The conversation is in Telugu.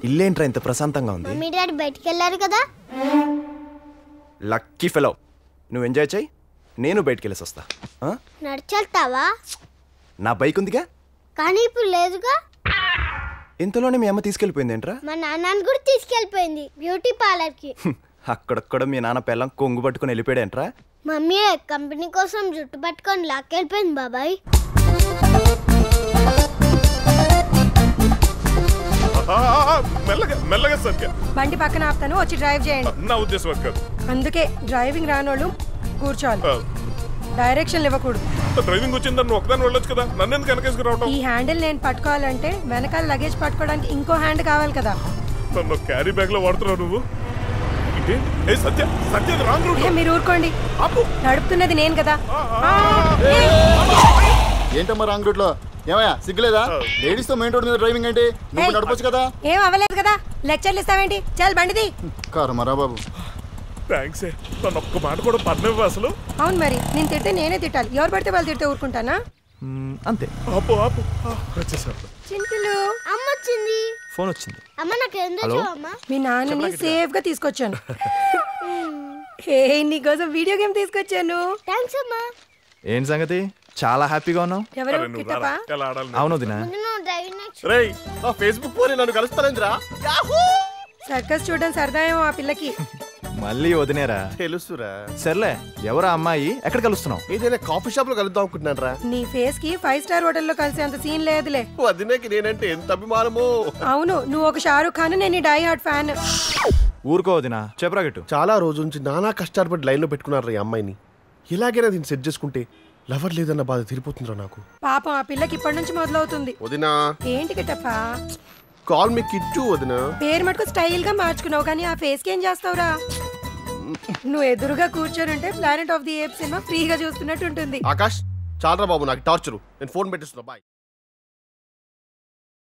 ఇల్లేంట్రా ఇంత ప్రశాంతంగా ఉంది మమ్మీ డాడీ బయటికి వెళ్ళారు కదా లక్కీ ఫెలో నువ్వు ఎంజాయ్ చేయి నేను బయటికి వెళ్ళేసి వస్తా ఆ? నడిచెళ్తావా నా బైక్ ఉందిగా కానీ ఇప్పుడు లేదుగా ఇంతలోనే మీ అమ్మ తీసుకెళ్ళిపోయింది ఏంట్రా మా నాన్నని కూడా తీసుకెళ్ళిపోయింది బ్యూటీ పార్లర్ కి అక్కడక్కడ మీ నాన్న పిల్లం కొంగు పట్టుకొని వెళ్ళిపోయాడేంట్రా మమ్మీ కంపెనీ కోసం జుట్టు పట్టుకొని లాక్కెళ్ళిపోయింది బాబాయ్ ఆ, ఆ, ఆ, మెల్లగా మెల్లగా సరిగ్గా బండి పక్కన ఆపుతాను వచ్చి డ్రైవ్ చేయండి నా ఉద్దేశం అది కాదు అందుకే డ్రైవింగ్ రానోళ్ళు కూర్చోవాలి ఆ, డైరెక్షన్లు ఇవ్వకూడదు డ్రైవింగ్ వచ్చిందని నువ్వు ఒకదాన్ని వెళ్ళొచ్చు కదా నన్ను ఎందుకు వెనకేసుకు రావటం ఈ హ్యాండిల్ నేను పట్టుకోవాలంటే వెనకాల లగేజ్ పట్టుకోవడానికి ఇంకో హ్యాండ్ కావాలి కదా నన్ను క్యారీ బ్యాగ్ లో వాడుతున్నావు నువ్వు ఇదే ఏ సత్య సత్య రాంగ్ రూట్ ఏ, మీరు ఊరుకోండి ఆపు నడుపుతున్నది నేను కదా ఏంటమ్మా రాంగ్ రూట్ లో ఏమయ్యా సిగ్గులేదా లేడీస్ తో మెయిన్ రోడ్ మీద డ్రైవింగ్ ఏంటి నువ్వు ఏయ్. నడపొచ్చు కదా ఏం అవ్వలేదు కదా లెక్చర్లు ఇస్తావేంటి చల్ బండిది కారు మరా బాబు థ్యాంక్స్ నన్ను ఒక్క మాట కూడా పడినవ్వు అసలు అవును మరి నేను తిడితే నేనే తిట్టాలి ఎవరు పడితే వాళ్ళు తిడితే ఊరుకుంటానా మ్, అంతే ఆపు ఆపు ఆ, వచ్చేసాను చింతలు అమ్మ వచ్చింది ఫోన్ వచ్చింది అమ్మ నాకు ఎందుకు అమ్మ మీ నాన్నని సేఫ్ గా తీసుకొచ్చాను హే నీకోసం వీడియో గేమ్ తీసుకొచ్చాను థ్యాంక్స్ అమ్మా ఏంటి సంగతి చాలా హ్యాపీగా ఉన్నావు ఎవరు అరే నువ్వు రారా. కిట్టపా ఎలా ఆడాలి అవును దినా ముందు నువ్వు డ్రైవింగ్ నేర్చు రేయ్ ఆ ఫేస్బుక్ పోనీ నన్ను కలుస్తానేంద్రా సర్కస్ చూడడం సరదా ఏమో ఆ పిల్లకి మళ్ళీ వదినేరా తెలుసురా సర్లే ఎవరా అమ్మాయి ఎక్కడ కలుస్తున్నావు ఏదైనా కాఫీ షాప్ లో కలుద్దాం అనుకుంటున్నాను రా నీ ఫేస్ కి ఫైవ్ స్టార్ హోటల్లో కలిసేంత సీన్ లేదులే వదినేకి నేనంటే ఎంత అభిమానమో అవును నువ్వు ఒక షారూక్ ఖాన్ నేను డై హార్ట్ ఫ్యాన్ ఊరుకో వదినా చెప్పరా గట్టు చాలా రోజు నుంచి నానా కష్టాలు పడి లైన్లో పెట్టుకున్నారు ఈ అమ్మాయిని ఎలాగైనా దీన్ని సెట్ చేసుకుంటే లవర్ లేదన్న బాధ తీరిపోతుందిరా నాకు పాపం ఆ పిల్లకి ఇప్పటి నుంచి మొదలవుతుంది వదినా ఏంటి కిట్టప్పా కాల్ మీ కిట్టు వదినా పేరు మటుకు స్టైల్ గా మార్చుకున్నావు కానీ ఆ ఫేస్ కి ఏం చేస్తావురా నువ్వు ఎదురుగా కూర్చొని ఉంటే planet of the ape cinema ఫ్రీగా చూస్తున్నట్టు ఉంటుంది ఆకాష్ చాలరా బాబు నాకు టార్చరు నేను ఫోన్ పెట్టిస్తున్నా బాయ్